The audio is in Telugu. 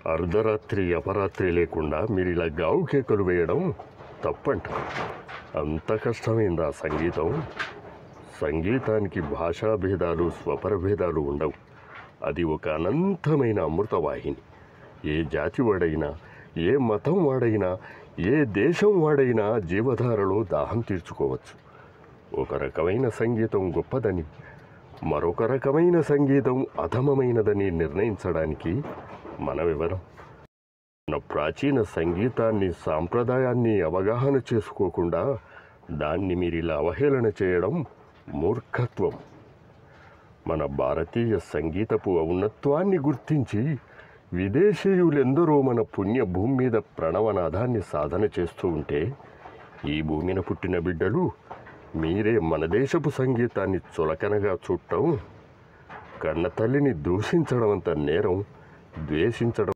అర్ధరాత్రి అపరాత్రి లేకుండా మీరు ఇలా గావు కేకలు వేయడం తప్పంట అంత కష్టమైందా సంగీతం సంగీతానికి భాషా భేదాలు స్వపర భేదాలు ఉండవు అది ఒక అనంతమైన అమృతవాహిని ఏ జాతి వాడైనా ఏ మతం వాడైనా ఏ దేశం వాడైనా జీవధారలో దాహం తీర్చుకోవచ్చు ఒక రకమైన సంగీతం గొప్పదని మరొక రకమైన సంగీతం అధమమైనదని నిర్ణయించడానికి మనమెవరం మన ప్రాచీన సంగీతాన్ని సాంప్రదాయాన్ని అవగాహన చేసుకోకుండా దాన్ని మీరు ఇలా అవహేళన చేయడం మూర్ఖత్వం మన భారతీయ సంగీతపు ఔన్నత్వాన్ని గుర్తించి విదేశీయులెందరో మన పుణ్య భూమి మీద ప్రణవనాదాన్ని సాధన చేస్తూ ఉంటే ఈ భూమిన పుట్టిన బిడ్డలు మీరే మన దేశపు సంగీతాన్ని చులకనగా చూడటం కన్న తల్లిని దూషించడం అంత నేరం ద్వేషించడం